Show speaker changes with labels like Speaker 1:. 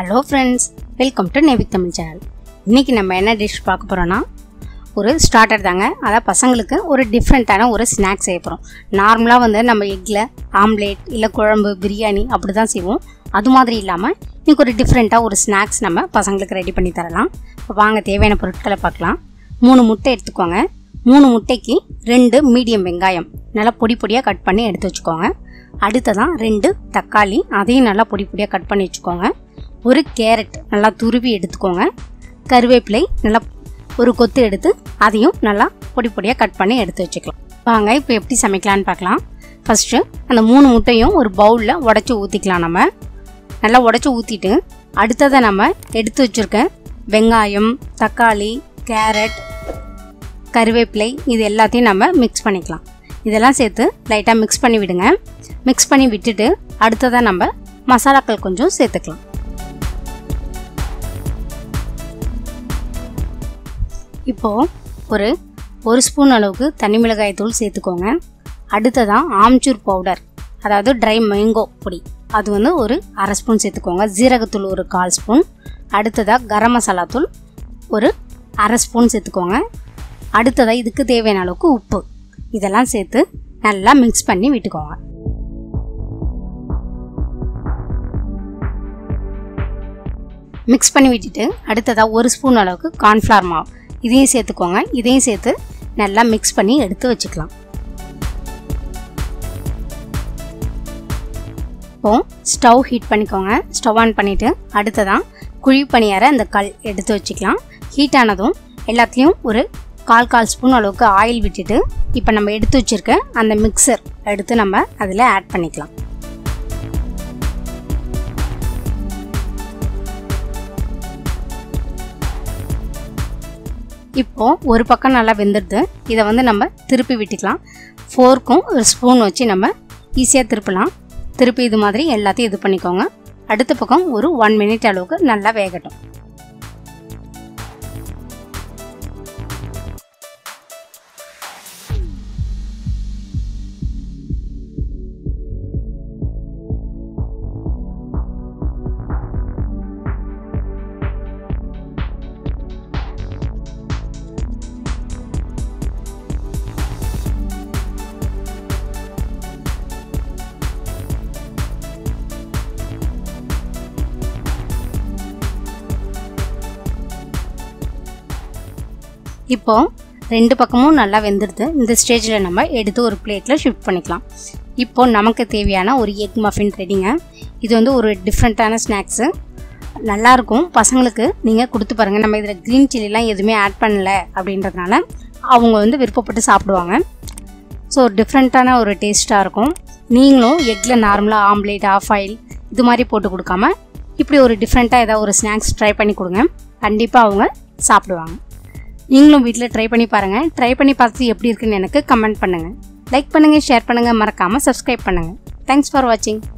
Speaker 1: hello friends welcome to நெவிக் Tamil channel இன்றைக்கி நம்ம என்ன டிஷ் பார்க்க போகிறோன்னா ஒரு ஸ்டார்டர் தாங்க அதான் பசங்களுக்கு ஒரு டிஃப்ரெண்ட்டான ஒரு ஸ்நாக்ஸ் செய்ய போகிறோம் நார்மலாக வந்து நம்ம எக்கில் ஆம்லேட் இல்லை குழம்பு பிரியாணி அப்படி தான் செய்வோம் அது மாதிரி இல்லாமல் இன்றைக்கி ஒரு டிஃப்ரெண்ட்டாக ஒரு ஸ்நாக்ஸ் நம்ம பசங்களுக்கு ரெடி பண்ணி தரலாம் இப்போ வாங்க தேவையான பொருட்களை பார்க்கலாம் மூணு முட்டை எடுத்துக்கோங்க மூணு முட்டைக்கு ரெண்டு மீடியம் வெங்காயம் நல்லா பொடி பொடியாக கட் பண்ணி எடுத்து வச்சுக்கோங்க அடுத்ததான் ரெண்டு தக்காளி அதையும் நல்லா பொடி பொடியாக கட் பண்ணி வச்சுக்கோங்க ஒரு கேரட் நல்லா துருவி எடுத்துக்கோங்க கருவேப்பிலை நல்லா ஒரு கொத்து எடுத்து அதையும் நல்லா பொடி பொடியாக கட் பண்ணி எடுத்து வச்சுக்கலாம் வாங்க இப்போ எப்படி சமைக்கலான்னு பார்க்கலாம் ஃபஸ்ட்டு அந்த மூணு முட்டையும் ஒரு பவுலில் உடச்சி ஊற்றிக்கலாம் நம்ம நல்லா உடச்சி ஊற்றிட்டு அடுத்ததை நம்ம எடுத்து வச்சுருக்க வெங்காயம் தக்காளி கேரட் கருவேப்பிலை இது எல்லாத்தையும் நம்ம மிக்ஸ் பண்ணிக்கலாம் இதெல்லாம் சேர்த்து லைட்டாக மிக்ஸ் பண்ணி விடுங்க மிக்ஸ் பண்ணி விட்டுட்டு அடுத்ததாக நம்ம மசாலாக்கள் கொஞ்சம் சேர்த்துக்கலாம் இப்போது ஒரு ஒரு ஸ்பூன் அளவுக்கு தனி மிளகாய் தூள் சேர்த்துக்கோங்க அடுத்ததான் ஆம்ச்சூர் பவுடர் அதாவது ட்ரை மேங்கோ பொடி அது வந்து ஒரு அரை ஸ்பூன் சேர்த்துக்கோங்க ஜீரகத்தூள் ஒரு கால் ஸ்பூன் அடுத்ததாக கரம் மசாலா தூள் ஒரு அரை ஸ்பூன் சேர்த்துக்கோங்க அடுத்ததாக இதுக்கு தேவையான அளவுக்கு உப்பு இதெல்லாம் சேர்த்து நல்லா மிக்ஸ் பண்ணி விட்டுக்கோங்க மிக்ஸ் பண்ணி விட்டுட்டு அடுத்ததாக ஒரு ஸ்பூன் அளவுக்கு கார்ன்ஃப்ளவர் மாவு இதையும் சேர்த்துக்கோங்க இதையும் சேர்த்து நல்லா மிக்ஸ் பண்ணி எடுத்து வச்சுக்கலாம் இப்போ ஸ்டவ் ஹீட் பண்ணிக்கோங்க ஸ்டவ் ஆன் பண்ணிவிட்டு அடுத்ததான் குழி பணியார அந்த கல் எடுத்து வச்சுக்கலாம் ஹீட் ஆனதும் எல்லாத்துலேயும் ஒரு கால் கால் ஸ்பூன் அளவுக்கு ஆயில் விட்டுட்டு இப்போ நம்ம எடுத்து வச்சுருக்க அந்த மிக்சர் எடுத்து நம்ம அதில் ஆட் பண்ணிக்கலாம் இப்போது ஒரு பக்கம் நல்லா வெந்துடுது இதை வந்து நம்ம திருப்பி விட்டுக்கலாம் ஃபோர்க்கும் ஒரு ஸ்பூன் வச்சு நம்ம ஈஸியாக திருப்பலாம் திருப்பி இது மாதிரி எல்லாத்தையும் இது பண்ணிக்கோங்க அடுத்த பக்கம் ஒரு ஒன் மினிட் அளவுக்கு நல்லா வேகட்டும் இப்போ ரெண்டு பக்கமும் நல்லா வெந்துடுது இந்த ஸ்டேஜில் நம்ம எடுத்து ஒரு பிளேட்டில் ஷிஃப்ட் பண்ணிக்கலாம் இப்போ நமக்கு தேவையான ஒரு எக் மஃபின் ரெடிங்க இது வந்து ஒரு டிஃப்ரெண்ட்டான ஸ்நாக்ஸு நல்லாயிருக்கும் பசங்களுக்கு நீங்கள் கொடுத்து பாருங்கள் நம்ம இதில் க்ரீன் சில்லிலாம் எதுவுமே ஆட் பண்ணல அப்படின்றதுனால அவங்க வந்து விருப்பப்பட்டு சாப்பிடுவாங்க ஸோ டிஃப்ரெண்ட்டான ஒரு டேஸ்ட்டாக இருக்கும் நீங்களும் எக்கில் நார்மலாக ஆம்லேட் ஆஃப் ஆயில் இது மாதிரி போட்டு கொடுக்காம இப்படி ஒரு டிஃப்ரெண்ட்டாக ஏதாவது ஒரு ஸ்நாக்ஸ் ட்ரை பண்ணி கொடுங்க கண்டிப்பாக அவங்க சாப்பிடுவாங்க நீங்களும் வீட்டில் ட்ரை பண்ணி பாருங்கள் ட்ரை பண்ணி பார்த்துட்டு எப்படி இருக்குன்னு எனக்கு கமெண்ட் பண்ணுங்கள் லைக் பண்ணுங்கள் ஷேர் பண்ணுங்கள் மறக்காமல் சப்ஸ்கிரைப் பண்ணுங்கள் தேங்க்ஸ் ஃபார் வாட்சிங்